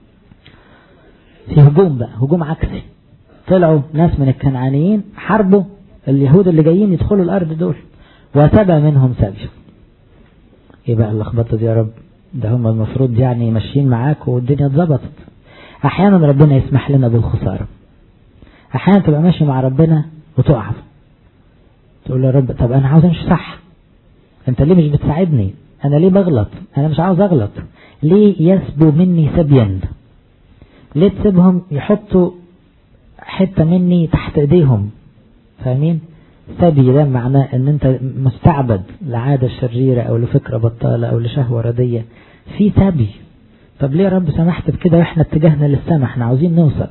[SPEAKER 1] في هجوم بقى هجوم عكسي طلعوا ناس من الكنعانيين حاربوا اليهود اللي جايين يدخلوا الأرض دول وسبى منهم سبيا ايه بقى اللخبطه دي يا رب ده هم المفروض يعني ماشيين معاك والدنيا اتظبطت احيانا ربنا يسمح لنا بالخساره احيانا تبقى ماشي مع ربنا وتقع تقول يا رب طب انا عاوز امشي صح انت ليه مش بتساعدني انا ليه بغلط انا مش عاوز اغلط ليه يسبوا مني سبيا ليه تسيبهم يحطوا حتة مني تحت ايديهم فاهمين سبي ده معناه ان انت مستعبد لعادة شريرة او لفكرة بطالة او لشهوة ردية في سبي طب ليه يا رب سمحت بكده واحنا اتجهنا للسماء احنا عاوزين نوصل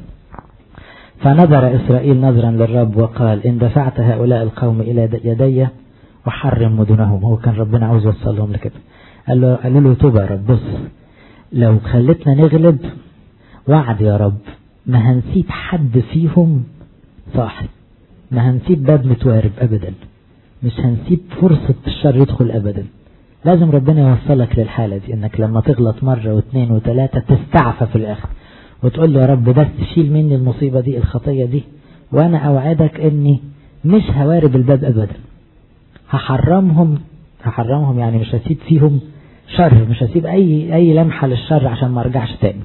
[SPEAKER 1] فنظر إسرائيل نظرا للرب وقال إن دفعت هؤلاء القوم إلى يدي وحرم مدنهم هو كان ربنا عاوز يوصلهم لكده قال له قالوا له توبة يا رب بص لو خلتنا نغلب وعد يا رب ما هنسيب حد فيهم صاحب ما هنسيب باب متوارب أبدا مش هنسيب فرصة الشر يدخل أبدا لازم ربنا يوصلك للحالة دي انك لما تغلط مرة واثنين وثلاثة تستعفى في الاخر وتقول له يا رب بس شيل مني المصيبة دي الخطية دي وانا اوعدك اني مش هوارب الباب ابدا هحرمهم هحرمهم يعني مش هسيب فيهم شر مش هسيب اي اي لمحة للشر عشان ما ارجعش تاني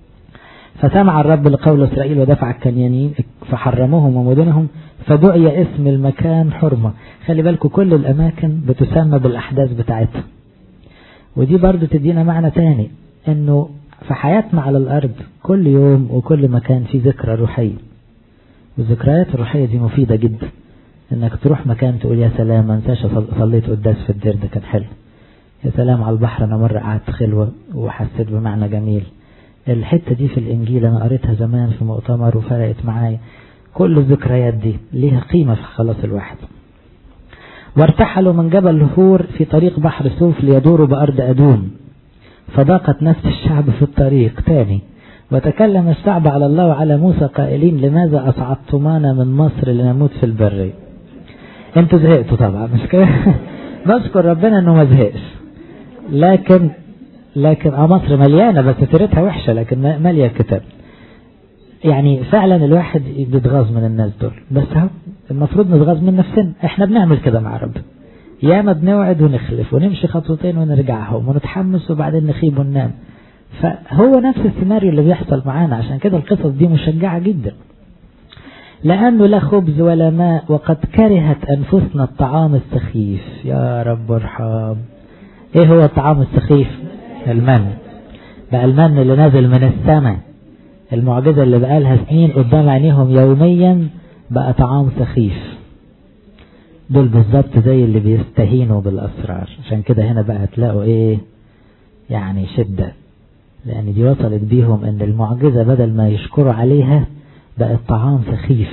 [SPEAKER 1] فسمع الرب لقول اسرائيل ودفع الكنيانين فحرموهم ومدنهم فدعي اسم المكان حرمة خلي بالكم كل الاماكن بتسمى بالاحداث بتاعتها ودي برضو تدينا معنى تاني انه في حياتنا على الارض كل يوم وكل مكان في ذكرى روحية والذكريات الروحية دي مفيدة جدا انك تروح مكان تقول يا سلام ما انساش صليت قداس في الدير ده كان حلو يا سلام على البحر انا مرة قعدت خلوة وحسيت بمعنى جميل الحتة دي في الانجيل انا قريتها زمان في مؤتمر وفرقت معايا كل الذكريات دي ليها قيمة في خلاص الواحد وارتحلوا من جبل هور في طريق بحر سوف ليدوروا بأرض أدوم فضاقت نفس الشعب في الطريق تاني وتكلم الشعب على الله وعلى موسى قائلين لماذا أصعدتمانا من مصر لنموت في البرية انتوا زهقتوا طبعا مش كده بشكر ربنا انه ما زهقش لكن لكن اه مصر مليانة بس سيرتها وحشة لكن مالية الكتاب يعني فعلا الواحد بيتغاظ من الناس دول بس اهو المفروض نتغاظ من نفسنا احنا بنعمل كده مع ربنا ياما بنوعد ونخلف ونمشي خطوتين ونرجعهم ونتحمس وبعدين نخيب وننام فهو نفس السيناريو اللي بيحصل معانا عشان كده القصص دي مشجعة جدا لأنه لا خبز ولا ماء وقد كرهت أنفسنا الطعام السخيف يا رب ارحم ايه هو الطعام السخيف المن بقى المن اللي نازل من السماء المعجزة اللي بقالها سنين قدام عينيهم يوميا بقى طعام سخيف دول بالظبط زي اللي بيستهينوا بالأسرار عشان كده هنا بقى هتلاقوا ايه يعني شدة لأن دي وصلت بيهم ان المعجزة بدل ما يشكروا عليها بقت طعام سخيف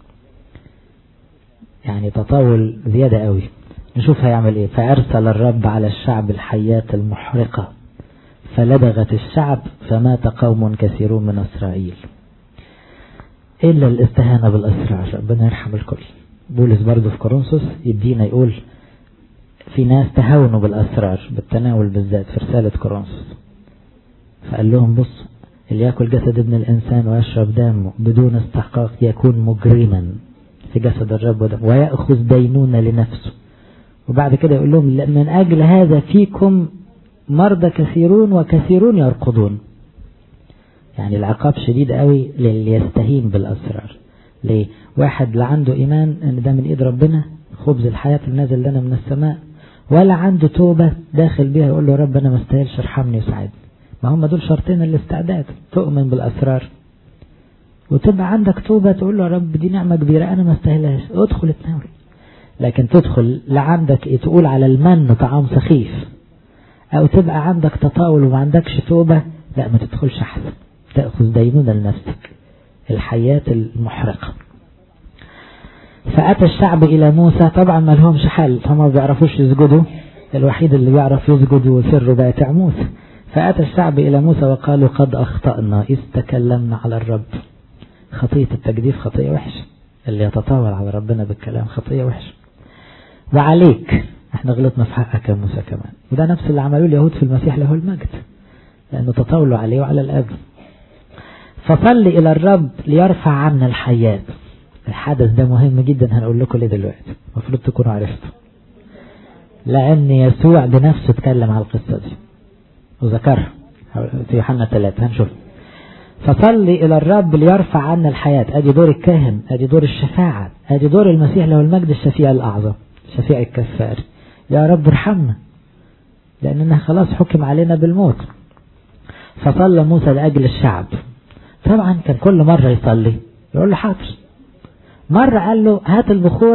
[SPEAKER 1] يعني تطاول زيادة قوي نشوف هيعمل ايه فأرسل الرب على الشعب الحيات المحرقة فلدغت الشعب فمات قوم كثيرون من إسرائيل إلا الاستهانة بالأسرار ربنا يرحم الكل بولس برضه في كورنثوس يدينا يقول في ناس تهاونوا بالأسرار بالتناول بالذات في رسالة كورنثوس فقال لهم بص اللي يأكل جسد ابن الإنسان ويشرب دمه بدون استحقاق يكون مجرما في جسد الرب ودم ويأخذ دينونة لنفسه وبعد كده يقول لهم من أجل هذا فيكم مرضى كثيرون وكثيرون يرقدون يعني العقاب شديد قوي للي يستهين بالأسرار ليه واحد لا عنده إيمان أن ده من إيد ربنا خبز الحياة النازل لنا من السماء ولا عنده توبة داخل بيها يقول له رب أنا ما استاهلش ارحمني وساعدني ما هم دول شرطين الاستعداد تؤمن بالأسرار وتبقى عندك توبة تقول له يا رب دي نعمة كبيرة أنا ما استاهلهاش ادخل اتناول لكن تدخل لعندك إيه تقول على المن طعام سخيف أو تبقى عندك تطاول وما عندكش توبة لا ما تدخلش أحسن تأخذ دينونة لنفسك الحياة المحرقة فأتى الشعب إلى موسى طبعا ما لهمش حل هم ما بيعرفوش يسجدوا الوحيد اللي بيعرف يسجد وسره باتع موسى فأتى الشعب إلى موسى وقالوا قد أخطأنا إذ تكلمنا على الرب خطية التجديف خطية وحشة اللي يتطاول على ربنا بالكلام خطية وحشة وعليك احنا غلطنا في حقك يا موسى كمان وده نفس اللي عملوه اليهود في المسيح له المجد لأنه تطاولوا عليه وعلى الأب فصل إلى الرب ليرفع عنا الحياة الحدث ده مهم جدا هنقول لكم ليه دلوقتي المفروض تكونوا عرفتوا لأن يسوع بنفسه اتكلم على القصة دي وذكرها في يوحنا 3 هنشوف فصلي إلى الرب ليرفع عنا الحياة أدي دور الكاهن أدي دور الشفاعة أدي دور المسيح له المجد الشفيع الأعظم شفيع الكفار يا رب ارحمنا لأننا خلاص حكم علينا بالموت فصلى موسى لأجل الشعب طبعا كان كل مرة يصلي يقول له حاضر مرة قال له هات البخور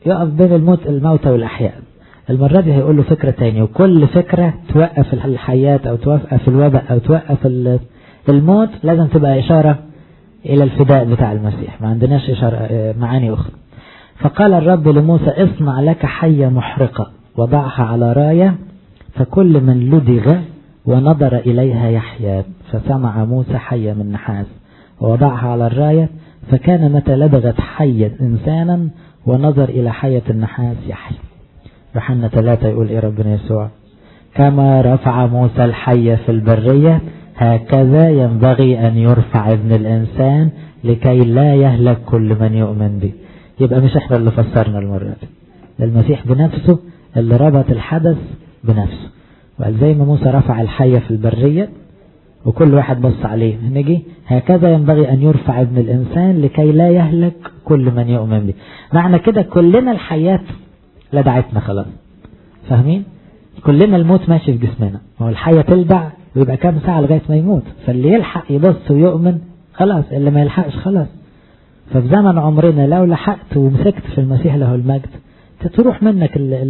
[SPEAKER 1] يقف بين الموت الموتى والأحياء المرة دي هيقول له فكرة تانية وكل فكرة توقف الحياة أو توقف الوباء أو توقف الموت لازم تبقى إشارة إلى الفداء بتاع المسيح ما عندناش إشارة معاني أخرى فقال الرب لموسى اصنع لك حية محرقة وضعها على راية فكل من لدغ ونظر إليها يحيى فسمع موسى حية من نحاس ووضعها على الراية فكان متى لدغت حية إنسانا ونظر إلى حية النحاس يحيى يوحنا ثلاثة يقول إيه ربنا يسوع كما رفع موسى الحية في البرية هكذا ينبغي أن يرفع ابن الإنسان لكي لا يهلك كل من يؤمن به يبقى مش احنا اللي فسرنا المرة دي المسيح بنفسه اللي ربط الحدث بنفسه وقال زي ما موسى رفع الحية في البرية وكل واحد بص عليه نجي هكذا ينبغي أن يرفع ابن الإنسان لكي لا يهلك كل من يؤمن به معنى كده كلنا الحياة لدعتنا خلاص فاهمين كلنا الموت ماشي في جسمنا هو الحية تلدع ويبقى كام ساعة لغاية ما يموت فاللي يلحق يبص ويؤمن خلاص اللي ما يلحقش خلاص ففي زمن عمرنا لو لحقت ومسكت في المسيح له المجد تروح منك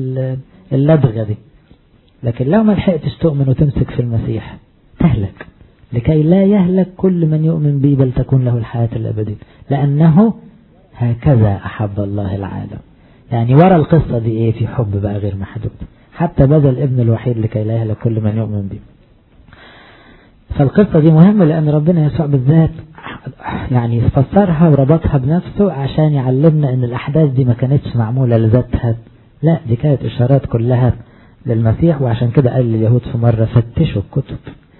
[SPEAKER 1] اللدغة دي لكن لو ما لحقتش تؤمن وتمسك في المسيح تهلك لكي لا يهلك كل من يؤمن به بل تكون له الحياة الأبدية لأنه هكذا أحب الله العالم يعني ورا القصة دي إيه في حب بقى غير محدود حتى بذل ابن الوحيد لكي لا يهلك كل من يؤمن به فالقصة دي مهمة لأن ربنا يسوع بالذات يعني فسرها وربطها بنفسه عشان يعلمنا أن الأحداث دي ما كانتش معمولة لذاتها لا دي كانت إشارات كلها للمسيح وعشان كده قال لليهود في مرة فتشوا الكتب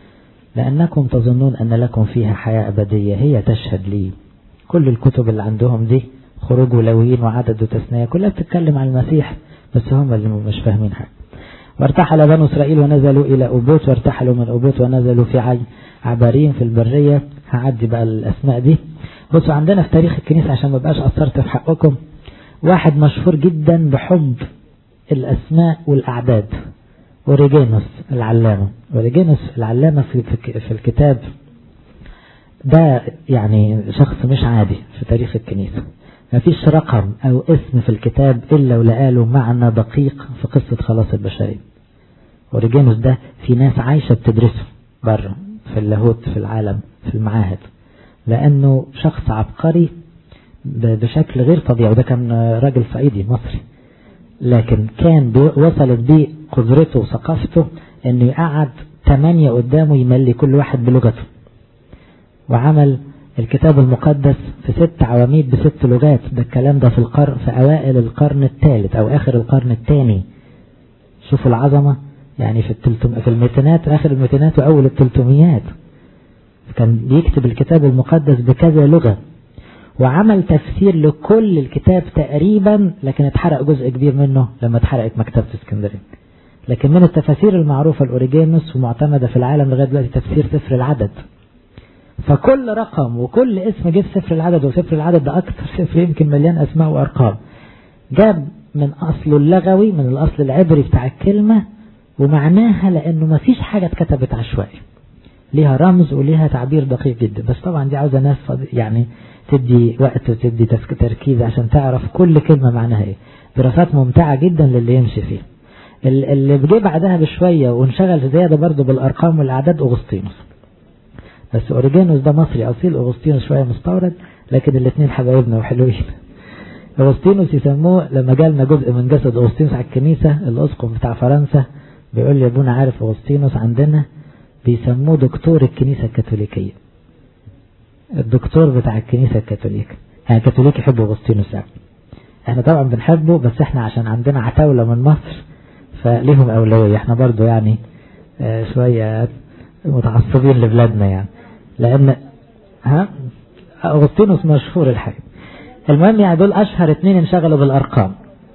[SPEAKER 1] لأنكم تظنون أن لكم فيها حياة أبدية هي تشهد لي كل الكتب اللي عندهم دي خروج ولويين وعدد وتثنية كلها بتتكلم عن المسيح بس هم اللي مش فاهمين حاجة وارتحل بنو إسرائيل ونزلوا إلى أوبوت وارتحلوا من أوبوت ونزلوا في عي عبارين في البرية هعدي بقى الأسماء دي بصوا عندنا في تاريخ الكنيسة عشان ما بقاش قصرت في حقكم واحد مشهور جدا بحب الأسماء والأعداد أوريجينوس العلامة أوريجينوس العلامة في, في, في الكتاب ده يعني شخص مش عادي في تاريخ الكنيسة ما فيش رقم أو اسم في الكتاب إلا ولقاله معنى دقيق في قصة خلاص البشرية أوريجينوس ده في ناس عايشة بتدرسه بره في اللاهوت في العالم في المعاهد لأنه شخص عبقري بشكل غير طبيعي وده كان راجل صعيدي مصري لكن كان وصلت بيه قدرته وثقافته انه يقعد ثمانية قدامه يملي كل واحد بلغته وعمل الكتاب المقدس في ست عواميد بست لغات ده الكلام ده في القرن في اوائل القرن الثالث او اخر القرن الثاني شوفوا العظمة يعني في التلتم في الميتينات اخر الميتينات واول التلتميات كان بيكتب الكتاب المقدس بكذا لغة وعمل تفسير لكل الكتاب تقريبا لكن اتحرق جزء كبير منه لما اتحرقت مكتبة اسكندرية لكن من التفاسير المعروفة الأوريجينوس ومعتمدة في العالم لغاية دلوقتي تفسير سفر العدد فكل رقم وكل اسم جه في سفر العدد وسفر العدد ده أكثر سفر يمكن مليان أسماء وأرقام جاب من أصله اللغوي من الأصل العبري بتاع الكلمة ومعناها لأنه ما فيش حاجة اتكتبت عشوائي ليها رمز وليها تعبير دقيق جدا بس طبعا دي عاوزة ناس يعني تدي وقت وتدي تركيز عشان تعرف كل كلمة معناها ايه دراسات ممتعة جدا للي يمشي فيها اللي جه بعدها بشوية وانشغل زيادة برضه بالأرقام والأعداد أغسطينوس بس أوريجينوس ده مصري أصيل أغسطينوس شوية مستورد لكن الاثنين حبايبنا وحلوين أغسطينوس يسموه لما جالنا جزء من جسد أغسطينوس على الكنيسة الأسقف بتاع فرنسا بيقول لي أبونا عارف أغسطينوس عندنا بيسموه دكتور الكنيسة الكاثوليكية الدكتور بتاع الكنيسة الكاثوليكية يعني الكاثوليك يحبوا أغسطينوس يعني احنا طبعا بنحبه بس احنا عشان عندنا عتاولة من مصر فليهم أولوية احنا برضو يعني اه شوية متعصبين لبلادنا يعني لأن ها أغسطينوس مشهور الحقيقة المهم يعني دول أشهر اتنين انشغلوا بالأرقام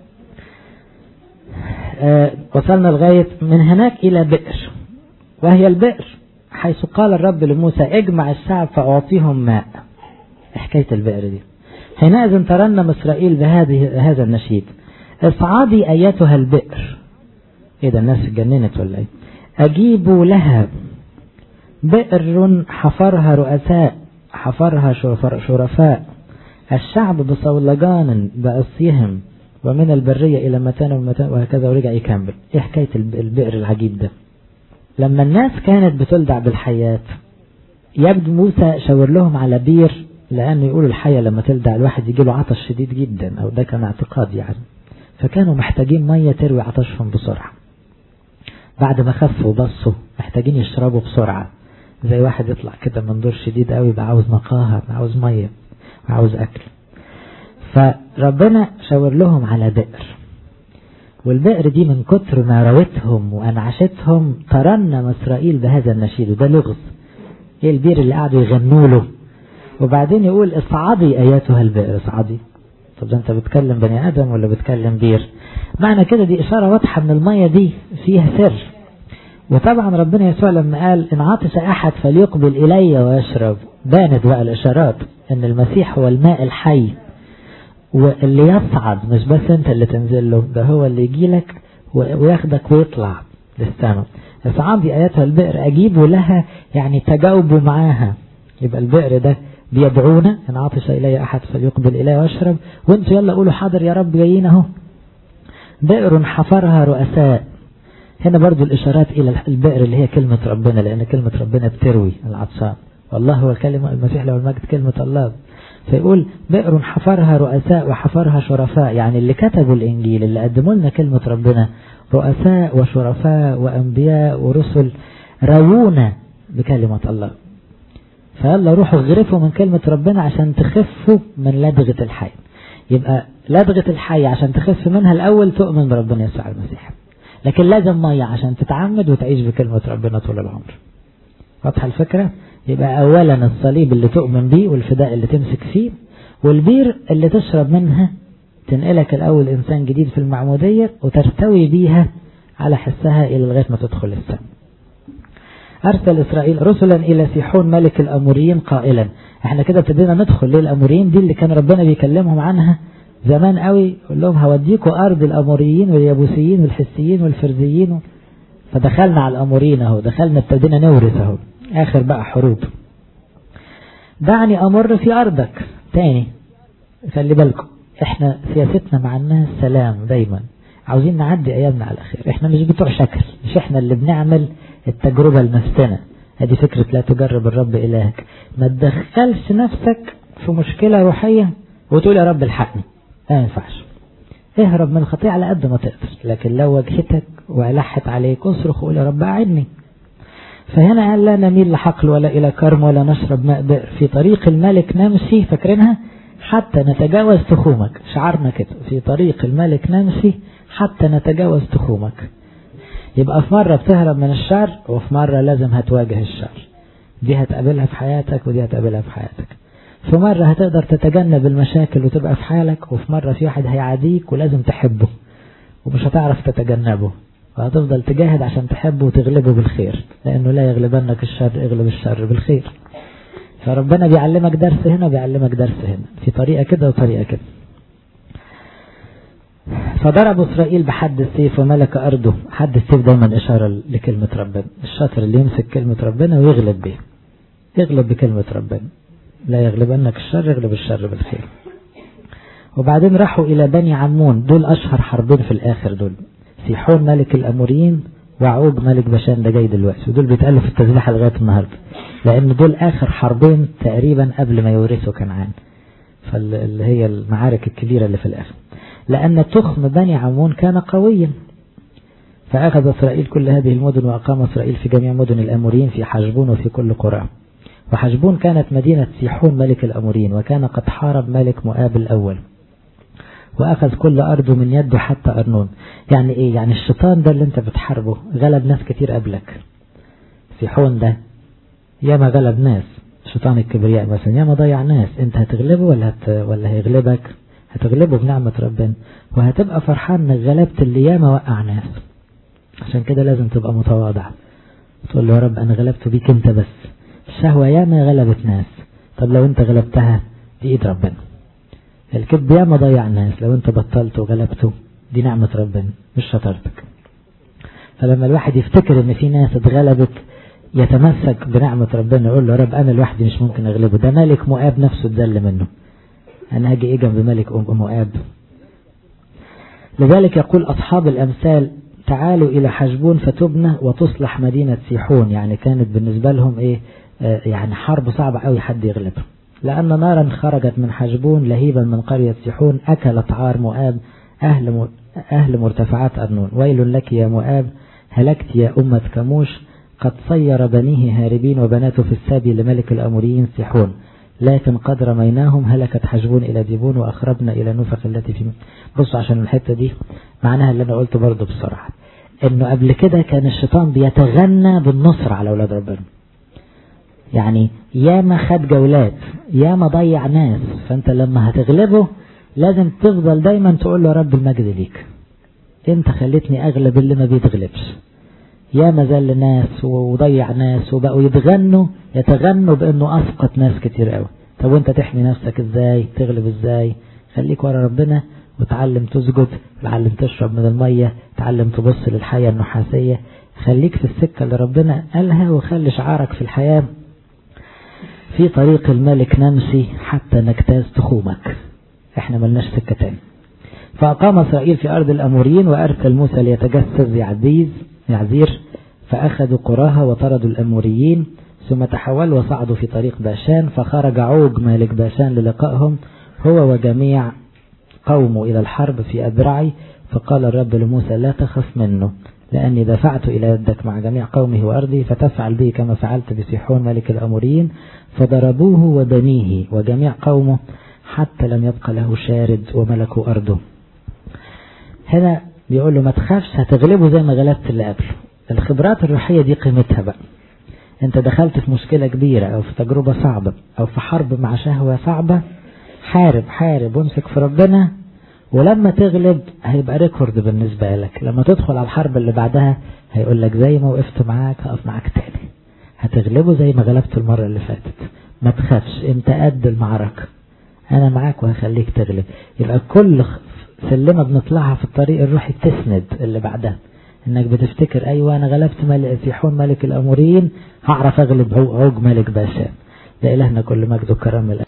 [SPEAKER 1] اه وصلنا لغاية من هناك إلى بئر وهي البئر حيث قال الرب لموسى اجمع الشعب فأعطيهم ماء حكاية البئر دي حينئذ ترنم إسرائيل بهذه هذا النشيد اصعدي أيتها البئر ايه ده الناس اتجننت ولا ايه أجيبوا لها بئر حفرها رؤساء حفرها شرفاء الشعب بصولجان بأصيهم ومن البرية إلى متان ومتان وهكذا ورجع يكمل إيه حكاية البئر العجيب ده لما الناس كانت بتلدع بالحيات يبدو موسى شاور لهم على بير لأنه يقولوا الحية لما تلدع الواحد يجي له عطش شديد جدا أو ده كان اعتقاد يعني فكانوا محتاجين مية تروي عطشهم بسرعة بعد ما خفوا وبصوا محتاجين يشربوا بسرعة زي واحد يطلع كده من دور شديد قوي يبقى عاوز نقاهة عاوز مية عاوز أكل فربنا شاور لهم على بئر والبئر دي من كتر ما روتهم وأنعشتهم ترنم إسرائيل بهذا النشيد وده لغز ايه البئر اللي قعدوا يغنوا له وبعدين يقول اصعدي اياتها البئر اصعدي طب ده انت بتكلم بني ادم ولا بتكلم بير معنى كده دي اشاره واضحه ان الميه دي فيها سر وطبعا ربنا يسوع لما قال ان عطش احد فليقبل الي ويشرب بانت بقى الاشارات ان المسيح هو الماء الحي واللي يصعد مش بس انت اللي تنزل له ده هو اللي يجي لك وياخدك ويطلع للسماء اصعدي اياتها البئر اجيبوا لها يعني تجاوبوا معاها يبقى البئر ده بيدعونا ان عطش الي احد فليقبل الي واشرب وانتوا يلا قولوا حاضر يا رب جايين اهو بئر حفرها رؤساء هنا برضو الاشارات الى البئر اللي هي كلمة ربنا لان كلمة ربنا بتروي العطشان والله هو الكلمة المسيح له المجد كلمة الله فيقول بئر حفرها رؤساء وحفرها شرفاء يعني اللي كتبوا الانجيل اللي قدموا لنا كلمة ربنا رؤساء وشرفاء وانبياء ورسل روونا بكلمة الله فيلا روحوا اغرفوا من كلمة ربنا عشان تخفوا من لدغة الحي يبقى لدغة الحي عشان تخف منها الأول تؤمن بربنا يسوع المسيح لكن لازم مية عشان تتعمد وتعيش بكلمة ربنا طول العمر واضحة الفكرة يبقى أولا الصليب اللي تؤمن بيه والفداء اللي تمسك فيه والبير اللي تشرب منها تنقلك الأول إنسان جديد في المعمودية وترتوي بيها على حسها إلى لغاية ما تدخل السماء أرسل إسرائيل رسلا إلى سيحون ملك الأموريين قائلا احنا كده ابتدينا ندخل ليه الأموريين دي اللي كان ربنا بيكلمهم عنها زمان قوي يقول لهم هوديكوا أرض الأموريين واليابوسيين والحسيين والفرزيين فدخلنا على الأموريين أهو دخلنا ابتدينا نورث أهو آخر بقى حروب دعني أمر في أرضك تاني خلي بالكم احنا سياستنا مع الناس سلام دايما عاوزين نعدي ايامنا على خير احنا مش بتوع شكل مش احنا اللي بنعمل التجربة لنفسنا هذه فكرة لا تجرب الرب إلهك ما تدخلش نفسك في مشكلة روحية وتقول يا رب الحقني لا ينفعش اهرب من الخطيئة على قد ما تقدر لكن لو واجهتك وألحت عليك اصرخ وقول يا رب أعدني فهنا قال لا نميل لحقل ولا إلى كرم ولا نشرب ماء بئر في طريق الملك نمشي فاكرينها حتى نتجاوز تخومك شعرنا كده في طريق الملك نمشي حتى نتجاوز تخومك يبقى في مرة بتهرب من الشر وفي مرة لازم هتواجه الشر دي هتقابلها في حياتك ودي هتقابلها في حياتك في مرة هتقدر تتجنب المشاكل وتبقى في حالك وفي مرة في واحد هيعاديك ولازم تحبه ومش هتعرف تتجنبه وهتفضل تجاهد عشان تحبه وتغلبه بالخير لأنه لا يغلبنك الشر اغلب الشر بالخير فربنا بيعلمك درس هنا وبيعلمك درس هنا في طريقة كده وطريقة كده فضرب إسرائيل بحد السيف وملك أرضه حد السيف دايما إشارة لكلمة ربنا الشاطر اللي يمسك كلمة ربنا ويغلب بيها يغلب بكلمة ربنا لا يغلبنك الشر يغلب الشر بالخير وبعدين راحوا إلى بني عمون دول أشهر حربين في الآخر دول سيحون ملك الأموريين وعوج ملك بشان ده جاي دلوقتي ودول بيتقالوا في التسبيحة لغاية النهاردة لأن دول آخر حربين تقريبا قبل ما يورثوا كنعان فاللي هي المعارك الكبيرة اللي في الآخر لأن تخم بني عمون كان قويا فأخذ إسرائيل كل هذه المدن وأقام إسرائيل في جميع مدن الأموريين في حجبون وفي كل قرى وحجبون كانت مدينة سيحون ملك الأموريين وكان قد حارب ملك مؤاب الأول وأخذ كل أرضه من يده حتى أرنون يعني إيه يعني الشيطان ده اللي أنت بتحاربه غلب ناس كتير قبلك سيحون ده ياما غلب ناس شيطان الكبرياء مثلا ياما ضيع ناس أنت هتغلبه ولا هت... ولا هيغلبك هتغلبه بنعمة ربنا وهتبقى فرحان انك غلبت اللي ياما وقع ناس عشان كده لازم تبقى متواضع تقول له يا رب انا غلبت بيك انت بس الشهوة ياما غلبت ناس طب لو انت غلبتها دي ايد ربنا الكذب ياما ضيع ناس لو انت بطلته وغلبته دي نعمة ربنا مش شطارتك فلما الواحد يفتكر ان في ناس اتغلبت يتمسك بنعمة ربنا يقول له يا رب انا لوحدي مش ممكن اغلبه ده مالك مؤاب نفسه اتذل منه انا هاجي ايه جنب ملك ام مؤاب لذلك يقول أصحاب الأمثال تعالوا إلى حجبون فتبنى وتصلح مدينة سيحون يعني كانت بالنسبة لهم إيه آه يعني حرب صعبة أوي حد يغلبها لأن نارا خرجت من حجبون لهيبا من قرية سيحون أكلت عار مؤاب أهل, أهل مرتفعات أرنون ويل لك يا مؤاب هلكت يا أمة كموش قد صير بنيه هاربين وبناته في السابي لملك الأموريين سيحون لكن قد رميناهم هلكت حجبون إلى ديبون وأخربنا إلى نفق التي في بصوا عشان الحتة دي معناها اللي أنا قلته برضه بسرعة إنه قبل كده كان الشيطان بيتغنى بالنصر على أولاد ربنا يعني ياما خد جولات ياما ضيع ناس فأنت لما هتغلبه لازم تفضل دايما تقول له رب المجد ليك انت خليتني اغلب اللي ما بيتغلبش يا ما زل ناس وضيع ناس وبقوا يتغنوا يتغنوا بانه اسقط ناس كتير قوي طب وانت تحمي نفسك ازاي تغلب ازاي خليك ورا ربنا وتعلم تسجد تعلم تشرب من المية تعلم تبص للحياة النحاسية خليك في السكة اللي ربنا قالها وخلي شعارك في الحياة في طريق الملك نمشي حتى نجتاز تخومك احنا ملناش سكة تاني فأقام إسرائيل في أرض الأموريين وأرسل موسى ليتجسس يعزيز يعزير فأخذوا قراها وطردوا الأموريين ثم تحولوا وصعدوا في طريق باشان فخرج عوج مالك باشان للقائهم هو وجميع قومه إلى الحرب في أذرعي فقال الرب لموسى لا تخف منه لأني دفعت إلى يدك مع جميع قومه وأرضه فتفعل به كما فعلت بسيحون ملك الأموريين فضربوه وبنيه وجميع قومه حتى لم يبق له شارد وملكوا أرضه هنا بيقول له ما تخافش هتغلبه زي ما غلبت اللي قبله الخبرات الروحية دي قيمتها بقى انت دخلت في مشكلة كبيرة او في تجربة صعبة او في حرب مع شهوة صعبة حارب حارب وامسك في ربنا ولما تغلب هيبقى ريكورد بالنسبة لك لما تدخل على الحرب اللي بعدها هيقول لك زي ما وقفت معاك هقف معاك تاني هتغلبه زي ما غلبت المرة اللي فاتت ما تخافش انت قد المعركة انا معاك وهخليك تغلب يبقى كل سلمة بنطلعها في الطريق الروحي تسند اللي بعدها انك بتفتكر ايوه انا غلبت ملك سيحون ملك الاموريين هعرف اغلب عوج ملك باشان لإلهنا كل مجد وكرم